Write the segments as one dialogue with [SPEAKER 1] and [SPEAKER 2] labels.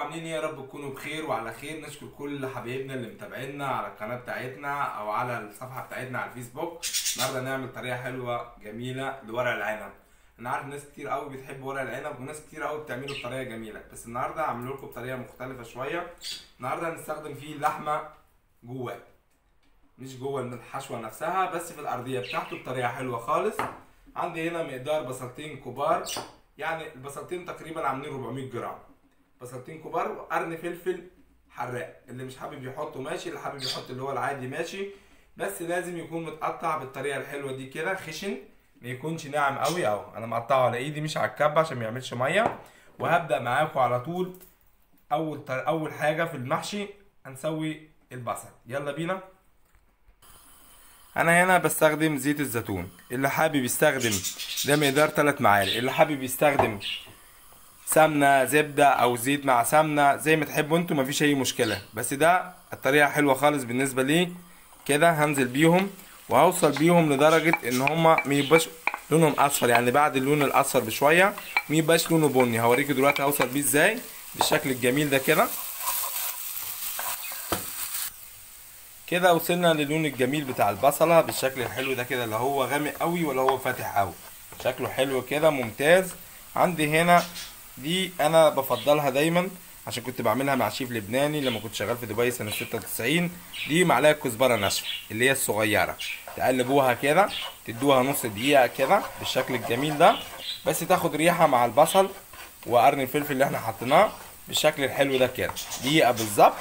[SPEAKER 1] عاملين ايه يا رب تكونوا بخير وعلى خير نشكر كل حبايبنا اللي متابعينا على القناه بتاعتنا او على الصفحه بتاعتنا على الفيسبوك النهارده نعمل طريقه حلوه جميله لورق العنب انا عارف ناس كتير قوي بتحب ورق العنب وناس كتير قوي بتعمله بطريقه جميله بس النهارده هعمله لكم بطريقه مختلفه شويه النهارده هنستخدم فيه اللحمه جواه مش جوه الحشوه نفسها بس في الارضيه بتاعته بطريقه حلوه خالص عندي هنا مقدار بصلتين كبار يعني البصلتين تقريبا عاملين 400 جرام بصلتين كبار وقرن فلفل حراق اللي مش حابب يحطه ماشي اللي حابب يحط اللي هو العادي ماشي بس لازم يكون متقطع بالطريقه الحلوه دي كده خشن ما يكونش ناعم قوي اهو انا مقطعه على ايدي مش على الكبه عشان ما يعملش ميه وهبدا معاكم على طول اول طر... اول حاجه في المحشي هنسوي البصل يلا بينا انا هنا بستخدم زيت الزيتون اللي حابب يستخدم ده مقدار 3 معالق اللي حابب يستخدم سمنه زبده او زيت مع سمنه زي ما تحبوا انتوا مفيش اي مشكله بس ده الطريقه حلوه خالص بالنسبه لي كده هنزل بيهم وهوصل بيهم لدرجه ان هما ما يبقاش لونهم اصفر يعني بعد اللون الاصفر بشويه ما يبقاش لونه بني هوريكم دلوقتي هوصل بيه ازاي بالشكل الجميل ده كده كده وصلنا للون الجميل بتاع البصله بالشكل الحلو ده كده لا هو غامق قوي ولا هو فاتح قوي شكله حلو كده ممتاز عندي هنا دي انا بفضلها دايما عشان كنت بعملها مع شيف لبناني لما كنت شغال في دبي سنه 96 دي معلقه كزبره ناشفه اللي هي الصغيره تقلبوها كده تدوها نص دقيقه كده بالشكل الجميل ده بس تاخد ريحه مع البصل وقرن الفلفل اللي احنا حطيناه بالشكل الحلو ده كده دقيقه بالظبط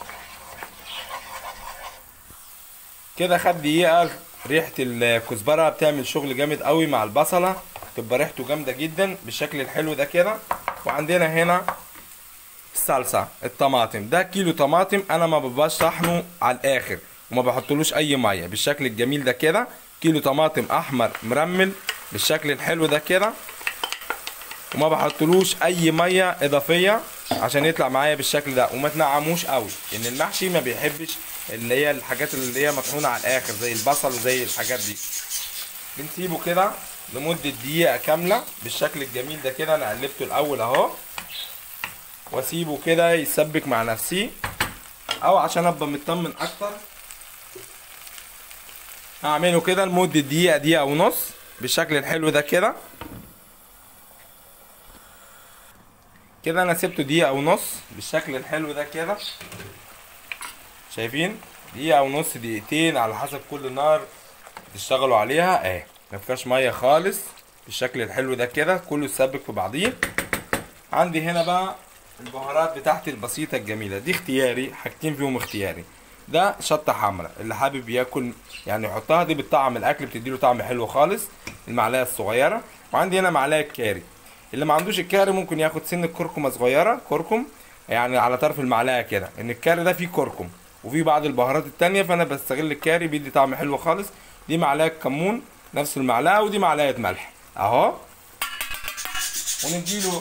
[SPEAKER 1] كده خد دقيقه ريحه الكزبره بتعمل شغل جامد قوي مع البصله تبقى ريحته جامده جدا بالشكل الحلو ده كده وعندنا هنا الصلصه الطماطم ده كيلو طماطم انا ما ببقاش طحنه على الاخر وما بحطلوش اي ميه بالشكل الجميل ده كده كيلو طماطم احمر مرمل بالشكل الحلو ده كده وما بحطلوش اي ميه اضافيه عشان يطلع معايا بالشكل ده وما تنعموش قوي ان المحشي ما بيحبش اللي هي الحاجات اللي هي مطحونه على الاخر زي البصل وزي الحاجات دي بنسيبه كده لمدة دقيقة كاملة بالشكل الجميل ده كده انا قلبته الاول اهو واسيبه كده يسبك مع نفسيه او عشان ابقى مطمن اكتر هعمله كده لمدة دقيقة دقيقة ونص بالشكل الحلو ده كده كده انا سبته دقيقة ونص بالشكل الحلو ده كده شايفين دقيقة ونص دقيقتين على حسب كل نار تشتغلوا عليها اهي ما فيهاش ميه خالص بالشكل الحلو ده كده كله يسبك في بعضيه عندي هنا بقى البهارات بتاعتي البسيطه الجميله دي اختياري حاجتين فيهم اختياري ده شطه حمراء اللي حابب ياكل يعني يحطها دي بتطعم الاكل بتديله طعم حلو خالص المعلقه الصغيره وعندي هنا معلقه كاري اللي ما عندوش الكاري ممكن ياخد سن كركمه صغيره كركم يعني على طرف المعلقه كده ان الكاري ده فيه كركم وفي بعض البهارات التانية فانا بستغل الكاري بيدي طعم حلو خالص دي معلقه كمون نفس المعلقه ودي معلقه ملح اهو ونديله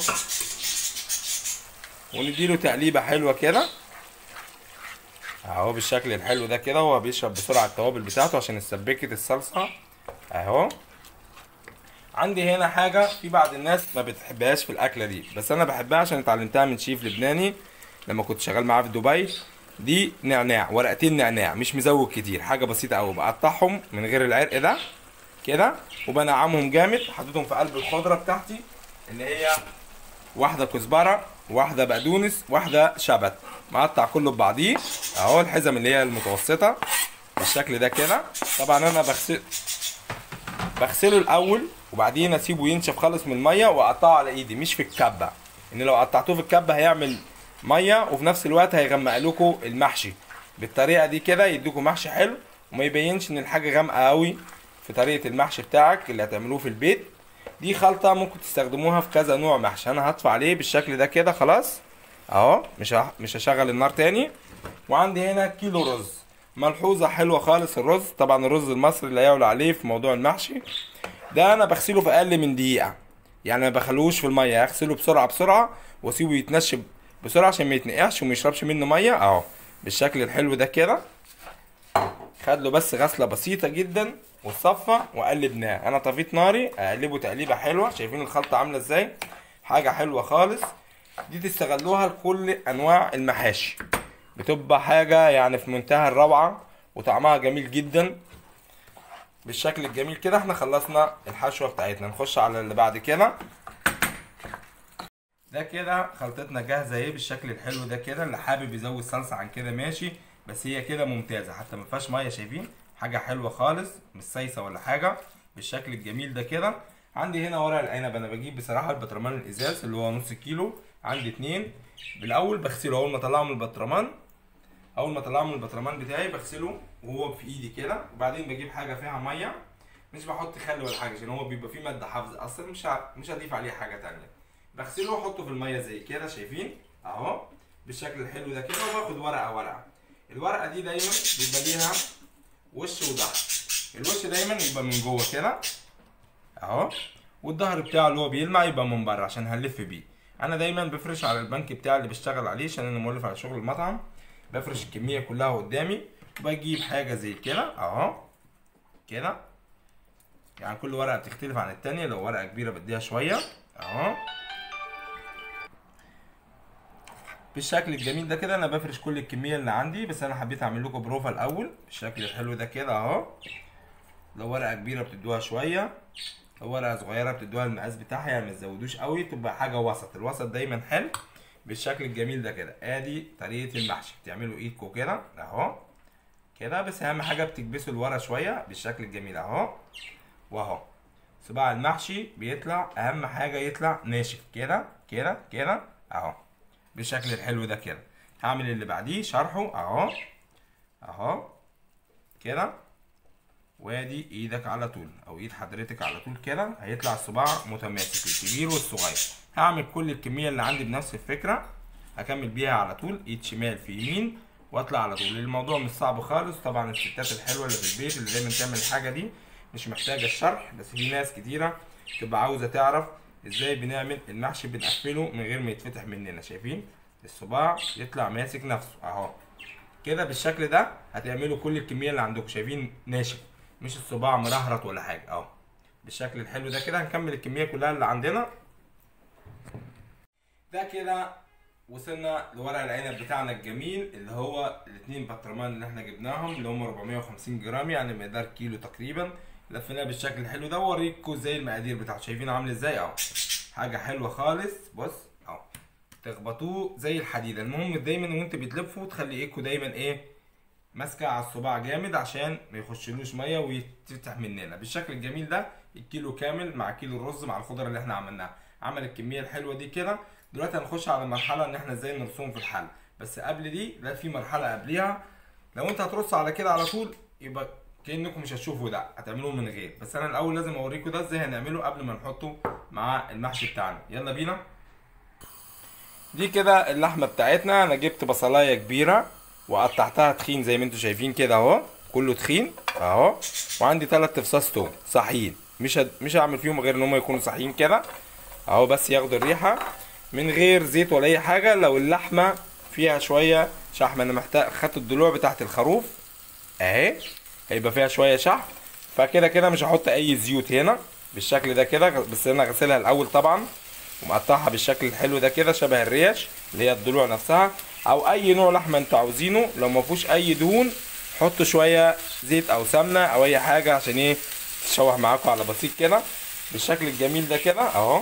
[SPEAKER 1] ونديله تقليبه حلوه كده اهو بالشكل الحلو ده كده هو بيشرب بسرعه التوابل بتاعته عشان السبكه الصلصه اهو عندي هنا حاجه في بعض الناس ما بتحبهاش في الاكله دي بس انا بحبها عشان اتعلمتها من شيف لبناني لما كنت شغال معاه في دبي دي نعناع ورقتين نعناع مش مزود كتير حاجه بسيطه قوي بقطعهم من غير العرق ده كده وبنعمهم جامد حطيتهم في قلب الخضره بتاعتي اللي هي واحده كزبره واحده بقدونس واحده شبت مقطع كله ببعضيه اهو الحزم اللي هي المتوسطه بالشكل ده كده طبعا انا بغسل بغسله الاول وبعدين اسيبه ينشف خالص من الميه واقطعه على ايدي مش في الكبه ان لو قطعتوه في الكبه هيعمل ميه وفي نفس الوقت هيغمق لكم المحشي بالطريقه دي كده يديكم محشي حلو وما يبينش ان الحاجه غامقه قوي في طريقه المحشي بتاعك اللي هتعملوه في البيت دي خلطه ممكن تستخدموها في كذا نوع محشي انا هطفي عليه بالشكل ده كده خلاص اهو مش ه... مش هشغل النار تاني وعندي هنا كيلو رز ملحوظه حلوه خالص الرز طبعا الرز المصري لا يعلى عليه في موضوع المحشي ده انا بغسله في اقل من دقيقه يعني ما بخلوش في الميه اغسله بسرعه بسرعه واسيبه يتنشف بسرعه عشان ما يتنقعش وما يشربش منه ميه اهو بالشكل الحلو ده كده خد له بس غسله بسيطه جدا والصفى وقلبناه انا طفيت ناري اقلبه تقليبه حلوه شايفين الخلطه عامله ازاي حاجه حلوه خالص دي تستغلوها لكل انواع المحاشي بتبقى حاجة يعني في منتهى الروعة وطعمها جميل جدا بالشكل الجميل كده احنا خلصنا الحشوة بتاعتنا نخش على اللي بعد كده ده كده خلطتنا جاهزة اهي بالشكل الحلو ده كده اللي حابب يزود صلصة عن كده ماشي بس هي كده ممتازة حتى ما فيهاش مية شايفين حاجة حلوة خالص مش سايسة ولا حاجة بالشكل الجميل ده كده عندي هنا ورق العنب انا بجيب بصراحة البطرمان الازاز اللي هو نص كيلو عندي اتنين بالاول بغسله اول ما اطلعه من البطرمان اول ما اطلعه من البطرمان بتاعي بغسله وهو في ايدي كده وبعدين بجيب حاجه فيها ميه مش بحط خل ولا حاجه عشان هو بيبقى فيه ماده حافظ اصلا مش ه... مش هضيف عليه حاجه تانية بغسله واحطه في الميه زي كده شايفين اهو بالشكل الحلو ده كده وباخد ورقه ورقه الورقه دي دايما بيبقى ليها وش وظهر الوش دايما يبقى من جوه كده اهو والظهر بتاعه اللي هو بيلمع يبقى من بره عشان هنلف بيه انا دايما بفرش على البنك بتاعي اللي بشتغل عليه عشان انا مولف على شغل المطعم بفرش الكميه كلها قدامي وبجيب حاجه زي كده اهو كده يعني كل ورقه بتختلف عن التانية لو ورقه كبيره بديها شويه اهو بالشكل الجميل ده كده انا بفرش كل الكميه اللي عندي بس انا حبيت اعمل لكم بروفا الاول بالشكل الحلو ده كده اهو لو ورقه كبيره بتدوها شويه لو ورقه صغيره بتدوها المقاس بتاعها يعني ما تزودوش قوي تبقى حاجه وسط الوسط دايما حلو بالشكل الجميل ده كده ادي طريقه المحشي بتعملوا ايدكم كده اهو كده بس اهم حاجه بتكبسوا لورا شويه بالشكل الجميل اهو واهو صباع المحشي بيطلع اهم حاجه يطلع ناشف كده كده كده اهو بالشكل الحلو ده كده هعمل اللي بعديه شرحه اهو اهو كده وادي ايدك على طول او ايد حضرتك على طول كده هيطلع الصباع متماسك الكبير والصغير هعمل كل الكميه اللي عندي بنفس الفكره هكمل بيها على طول ايد شمال في يمين واطلع على طول الموضوع مش صعب خالص طبعا الستات الحلوه اللي في البيت اللي دايما تعمل الحاجه دي مش محتاجه الشرح بس في ناس كتيره تبقى عاوزه تعرف ازاي بنعمل المحشي بنقفله من غير ما يتفتح مننا شايفين الصباع يطلع ماسك نفسه اهو كده بالشكل ده هتعملوا كل الكميه اللي عندكم شايفين ناشف مش الصباع مرهرط ولا حاجه اهو بالشكل الحلو ده كده هنكمل الكميه كلها اللي عندنا ده كده وصلنا لورق العنب بتاعنا الجميل اللي هو الاتنين بطرمان اللي احنا جبناهم اللي هم 450 جرام يعني مقدار كيلو تقريبا لفيناه بالشكل الحلو ده واوريكم زي المقادير بتاعته شايفين عامل ازاي اهو حاجه حلوه خالص بص اهو تخبطوه زي الحديده المهم دايما وانت بتلفوا تخلي ايدكم دايما ايه ماسكه على الصباع جامد عشان ما يخشلوش ميه ويتفتح مننا بالشكل الجميل ده الكيلو كامل مع كيلو الرز مع الخضره اللي احنا عملناها عمل الكميه الحلوه دي كده دلوقتي هنخش على مرحله ان احنا ازاي نرسم في الحل بس قبل دي لا في مرحله قبليها لو انت هترص على كده على طول يبقى كانكم مش هتشوفوا ده هتعملوه من غير بس انا الاول لازم اوريكم ده ازاي هنعمله قبل ما نحطه مع المحشي بتاعنا يلا بينا دي كده اللحمه بتاعتنا انا جبت بصلايه كبيره وقطعتها تخين زي ما انتم شايفين كده اهو كله تخين اهو وعندي ثلاث فصاص توم صحيين مش هد... مش هعمل فيهم غير ان هم يكونوا صحيين كده اهو بس ياخدوا الريحه من غير زيت ولا اي حاجه لو اللحمه فيها شويه شحم انا محتاج خدت الضلوع بتاعت الخروف اهي هيبقى فيها شويه شحم فكده كده مش هحط اي زيوت هنا بالشكل ده كده بس انا غسلها الاول طبعا ومقطعها بالشكل الحلو ده كده شبه الريش اللي هي الضلوع نفسها او اي نوع لحمه انتوا عاوزينه لو ما فيهوش اي دهون حطوا شويه زيت او سمنه او اي حاجه عشان ايه تشوح معاكم على بسيط كده بالشكل الجميل ده كده اهو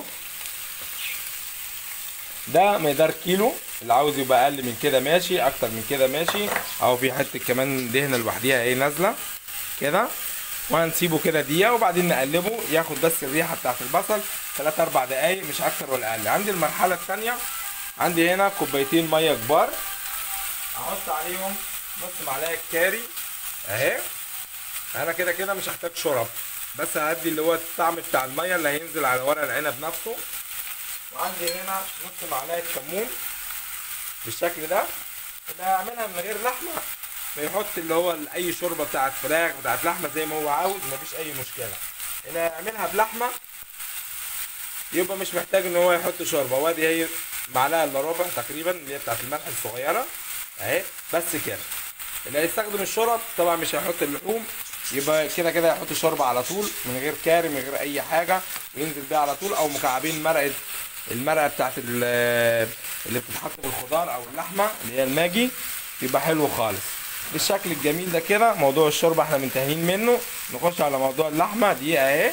[SPEAKER 1] ده مقدار كيلو اللي عاوز يبقى اقل من كده ماشي اكتر من كده ماشي اهو في حته كمان دهنه لوحديها ايه نازله كده وهنسيبه كده دقيقه وبعدين نقلبه ياخد بس الريحه بتاعت البصل 3 4 دقايق مش اكتر ولا اقل عندي المرحله الثانيه عندي هنا كوبايتين ميه كبار احط عليهم نص معلقه كاري اهي انا كده كده مش هحتاج شرب بس هدي اللي هو الطعم بتاع الميه اللي هينزل على ورق العنب نفسه وعندي هنا نص معلقه كمون بالشكل ده اللي هيعملها من غير لحمه بيحط اللي هو اي شوربه بتاعت فراخ بتاعت لحمه زي ما هو عاوز مفيش اي مشكله اللي هيعملها بلحمه يبقى مش محتاج ان هو يحط شوربه وادي هي معلقه الا ربع تقريبا اللي هي بتاعت الملح الصغيره اهي بس كده اللي هيستخدم الشرب طبعا مش هيحط اللحوم يبقى كده كده هيحط شوربه على طول من غير كاري من غير اي حاجه وينزل بيها على طول او مكعبين مرقه المرقه بتاعت ال- اللي بتتحط في الخضار او اللحمه اللي هي الماجي يبقى حلو خالص بالشكل الجميل ده كده موضوع الشوربه احنا منتهيين منه نخش على موضوع اللحمه دي اهي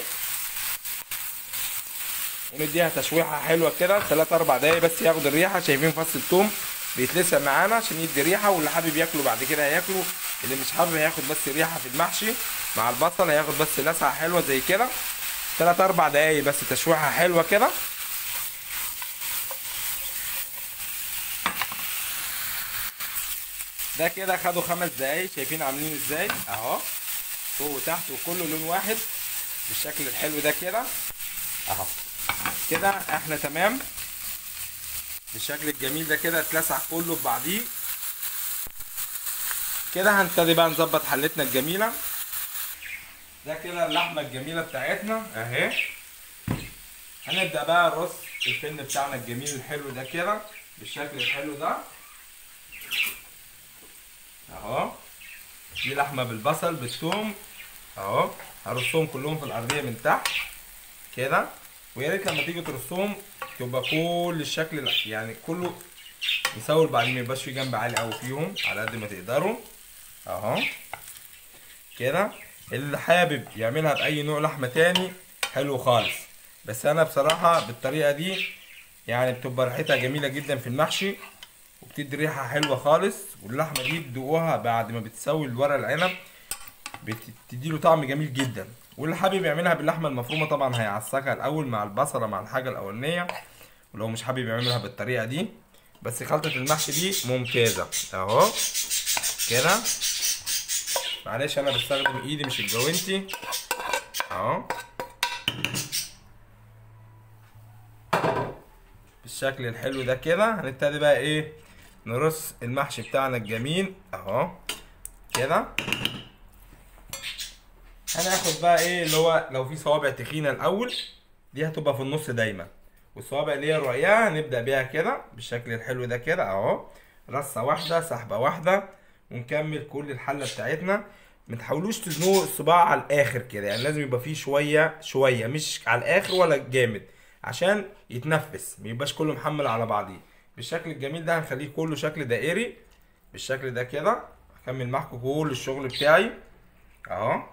[SPEAKER 1] ونديها تشويحه حلوه كده 3 4 دقايق بس ياخد الريحه شايفين فص الثوم بيتلسع معانا عشان يدي ريحه واللي حابب ياكله بعد كده هياكله اللي مش حابب هياخد بس ريحه في المحشي مع البصل هياخد بس لسعه حلوه زي كده 3 4 دقايق بس تشويحه حلوه كده ده كده خدوا خمس دقايق شايفين عاملين ازاي اهو فوق وتحت وكله لون واحد بالشكل الحلو ده كده اهو كده احنا تمام بالشكل الجميل ده كده اتلسع كله ببعضيه كده هنبتدي بقى نظبط حلتنا الجميله ده كده اللحمه الجميله بتاعتنا اهي هنبدا بقى نرص الفن بتاعنا الجميل الحلو ده كده بالشكل الحلو ده اهو دي لحمه بالبصل بالثوم اهو هرصهم كلهم في الارضيه من تحت كده ويا ريت لما تيجي ترصهم تبقى كل الشكل ال- يعني كله يساوي بعدين ما يبقاش في جنب عالي قوي فيهم على قد ما تقدروا اهو كده اللي حابب يعملها باي نوع لحمه تاني حلو خالص بس انا بصراحه بالطريقه دي يعني بتبقى ريحتها جميله جدا في المحشي وبتدي ريحه حلوه خالص واللحمه دي بتدوقوها بعد ما بتسوي الورق العنب بتدي له طعم جميل جدا واللي حابب يعملها باللحمه المفرومه طبعا هيعصقها الاول مع البصله مع الحاجه الاولانيه ولو مش حابب يعملها بالطريقه دي بس خلطه المحشي دي ممتازه اهو كده معلش انا بستخدم ايدي مش الجوانتي اهو بالشكل الحلو ده كده هنبتدي بقى ايه نرص المحشي بتاعنا الجميل اهو كده هناخد بقى ايه اللي هو لو في صوابع تخينه الاول دي هتبقى في النص دايما والصوابع اللي هي الرقيقه هنبدا بيها كده بالشكل الحلو ده كده اهو رصه واحده سحبه واحده ونكمل كل الحله بتاعتنا ما تحاولوش تزنقوا الصباع على الاخر كده يعني لازم يبقى فيه شويه شويه مش على الاخر ولا جامد عشان يتنفس ما يبقاش كله محمل على بعضيه بالشكل الجميل ده هنخليه كله شكل دائري بالشكل ده كده هكمل معاكم كل الشغل بتاعي اهو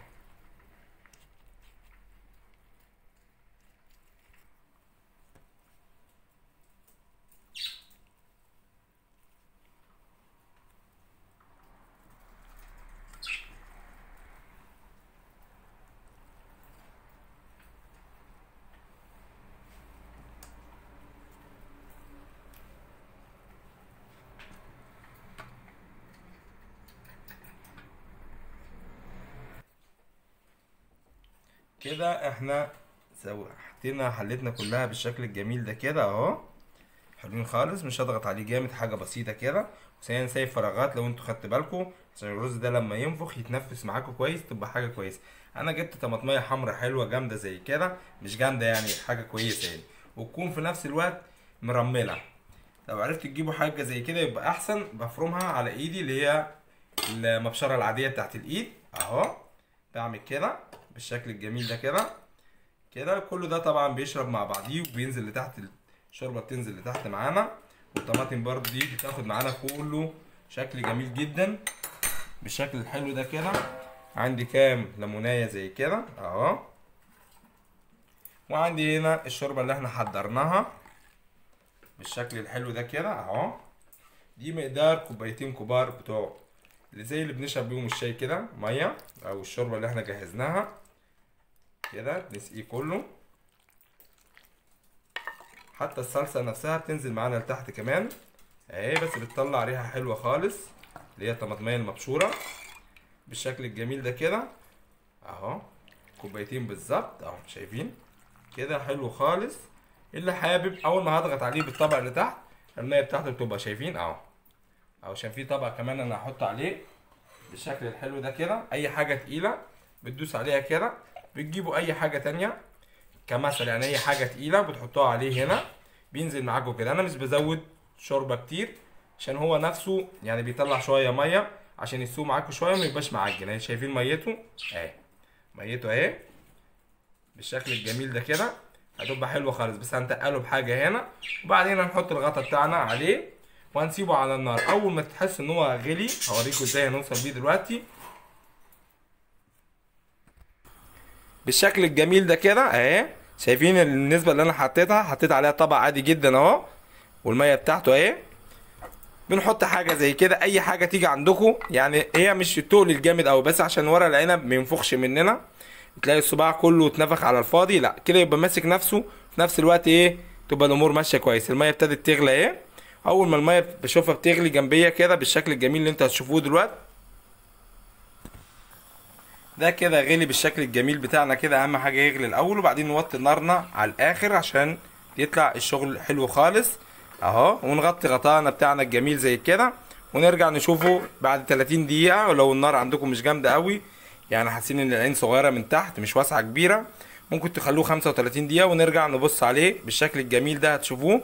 [SPEAKER 1] كده احنا سو- حطينا حلتنا كلها بالشكل الجميل ده كده اهو حلوين خالص مش هضغط عليه جامد حاجه بسيطه كده وثانيا سايب فراغات لو انتوا خدت بالكم عشان الرز ده لما ينفخ يتنفس معاكم كويس تبقى حاجه كويسه انا جبت طماطميه حمرا حلوه جامده زي كده مش جامده يعني حاجه كويسه يعني وتكون في نفس الوقت مرمله لو عرفت تجيبوا حاجه زي كده يبقى احسن بفرمها على ايدي اللي هي المبشره العاديه بتاعت الايد اهو بعمل كده بالشكل الجميل ده كده كده كل ده طبعا بيشرب مع بعضيه وبينزل لتحت الشوربه بتنزل لتحت معانا والطماطم برضه دي بتاخد معانا كله شكل جميل جدا بالشكل الحلو ده كده عندي كام ليمونايه زي كده اهو وعندي هنا الشوربه اللي احنا حضرناها بالشكل الحلو ده كده اهو دي مقدار كوبايتين كبار بتوع اللي زي اللي بنشرب بيهم الشاي كده ميه او الشوربه اللي احنا جهزناها كده نسقيه كله حتى الصلصه نفسها بتنزل معانا لتحت كمان اهي بس بتطلع ريحه حلوه خالص اللي هي الطماطميه المبشوره بالشكل الجميل ده كده اهو كوبايتين بالظبط اهو شايفين كده حلو خالص اللي حابب اول ما هضغط عليه بالطبق اللي تحت الميه بتاعته بتبقى شايفين اهو اهو عشان في طبق كمان انا هحط عليه بالشكل الحلو ده كده اي حاجه تقيله بتدوس عليها كده بتجيبوا اي حاجه تانية كمثل يعني اي حاجه تقيله بتحطوها عليه هنا بينزل معاكم كده انا مش بزود شوربه كتير عشان هو نفسه يعني بيطلع شويه ميه عشان يسوق معاكم شويه ما يبقاش معجن اهي شايفين ميته اهي ميته اهي بالشكل الجميل ده كده هتبقى حلوه خالص بس هنتقله بحاجه هنا وبعدين هنحط الغطا بتاعنا عليه وهنسيبه على النار اول ما تحس ان هو غلي هوريكم ازاي هنوصل بيه دلوقتي بالشكل الجميل ده كده اهي شايفين النسبه اللي انا حطيتها حطيت عليها طبق عادي جدا اهو والميه بتاعته اهي بنحط حاجه زي كده اي حاجه تيجي عندكم يعني هي مش التقل الجامد قوي بس عشان ورق العنب ما ينفخش مننا تلاقي الصباع كله اتنفخ على الفاضي لا كده يبقى ماسك نفسه في نفس الوقت ايه تبقى الامور ماشيه كويس الميه ابتدت تغلى ايه اول ما الميه بشوفها بتغلي جنبيه كده بالشكل الجميل اللي انتوا هتشوفوه دلوقتي ده كده غلي بالشكل الجميل بتاعنا كده اهم حاجه يغلي الاول وبعدين نوطي نارنا على الاخر عشان يطلع الشغل حلو خالص اهو ونغطي غطانا بتاعنا الجميل زي كده ونرجع نشوفه بعد 30 دقيقه ولو النار عندكم مش جامده قوي يعني حاسين ان العين صغيره من تحت مش واسعه كبيره ممكن تخلوه 35 دقيقه ونرجع نبص عليه بالشكل الجميل ده هتشوفوه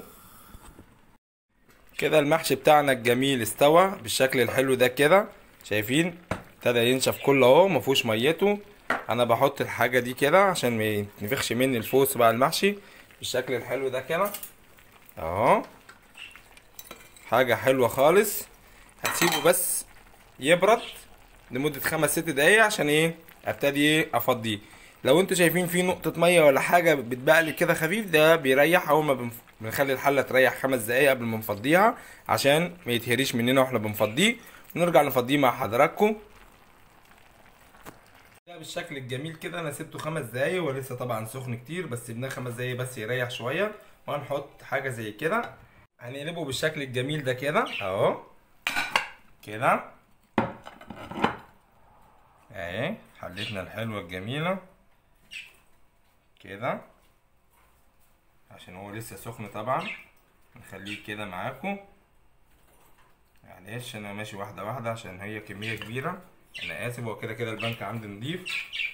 [SPEAKER 1] كده المحشي بتاعنا الجميل استوى بالشكل الحلو ده كده شايفين ابتدى ينشف كله اهو مفهوش ميته انا بحط الحاجه دي كده عشان ما ينفخش مني الفوس بقى المحشي بالشكل الحلو ده كده اهو حاجه حلوه خالص هتسيبه بس يبرد لمده خمس ست دقايق عشان ايه ابتدي ايه افضيه لو انتوا شايفين فيه نقطه ميه ولا حاجه بتبقلي كده خفيف ده بيريح اول ما بنف... بنخلي الحله تريح خمس دقايق قبل ما نفضيها عشان ما يتهريش مننا واحنا بنفضيه ونرجع نفضيه مع حضراتكم ده بالشكل الجميل كده انا سبته خمس دقايق ولسه طبعا سخن كتير بس سيبناه خمس دقايق بس يريح شويه وهنحط حاجه زي كده هنقلبه بالشكل الجميل ده كده اهو كده اهي حلتنا الحلوه الجميله كده عشان هو لسه سخن طبعا نخليه كده معاكم معلش انا ماشي واحده واحده عشان هي كميه كبيره انا اسف هو كده كده البنك عندي نضيف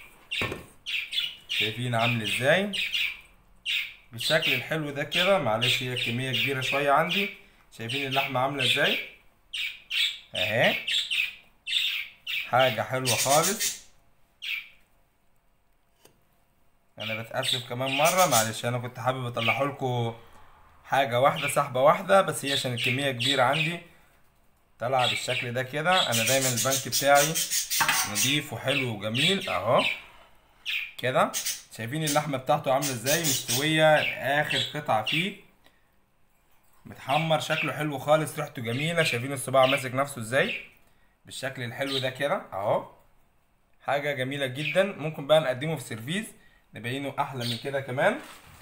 [SPEAKER 1] شايفين عامل ازاي بالشكل الحلو ده كده معلش هي كميه كبيره شويه عندي شايفين اللحمه عامله ازاي اهي حاجه حلوه خالص انا بتاسف كمان مره معلش انا كنت حابب اطلعه لكم حاجه واحده سحبه واحده بس هي عشان الكميه كبيره عندي طالعه بالشكل ده كده انا دايما البنك بتاعي نضيف وحلو وجميل اهو كده شايفين اللحمه بتاعته عامله ازاي مستويه اخر قطعه فيه متحمر شكله حلو خالص ريحته جميله شايفين الصباع ماسك نفسه ازاي بالشكل الحلو ده كده اهو حاجه جميله جدا ممكن بقى نقدمه في سيرفيس نبينه احلى من كده كمان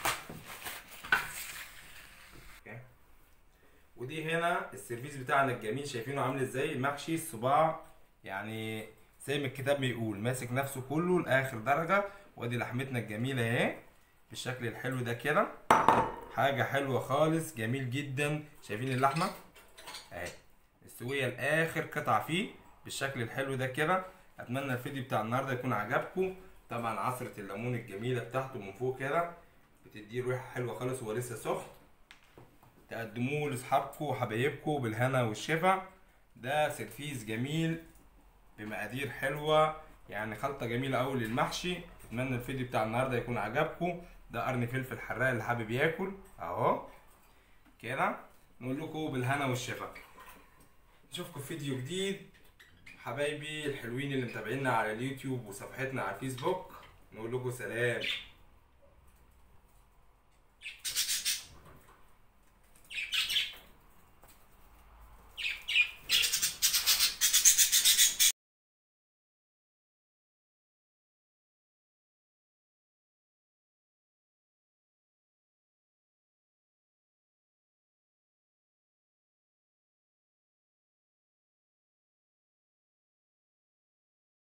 [SPEAKER 1] ودي هنا السيرفيس بتاعنا الجميل شايفينه عامل ازاي المحشي الصباع يعني زي ما الكتاب بيقول ماسك نفسه كله لاخر درجه وادي لحمتنا الجميله اهي بالشكل الحلو ده كده حاجه حلوه خالص جميل جدا شايفين اللحمه اهي مستويه لاخر قطعه فيه بالشكل الحلو ده كده اتمنى الفيديو بتاع النهارده يكون عجبكم طبعا عصره الليمون الجميله بتاعته من فوق كده بتديه ريحه حلوه خالص وهو لسه سخن تقدموه لاصحابكم وحبايبكم بالهنا والشفا ده سيرفيس جميل بمقادير حلوه يعني خلطه جميله قوي للمحشي اتمنى الفيديو بتاع النهارده يكون عجبكم ده قرن فلفل حراق اللي حابب ياكل اهو كده نقول لكم بالهنا والشفا نشوفكم في فيديو جديد حبايبي الحلوين اللي متابعينا على اليوتيوب وصفحتنا على الفيسبوك نقول لكم سلام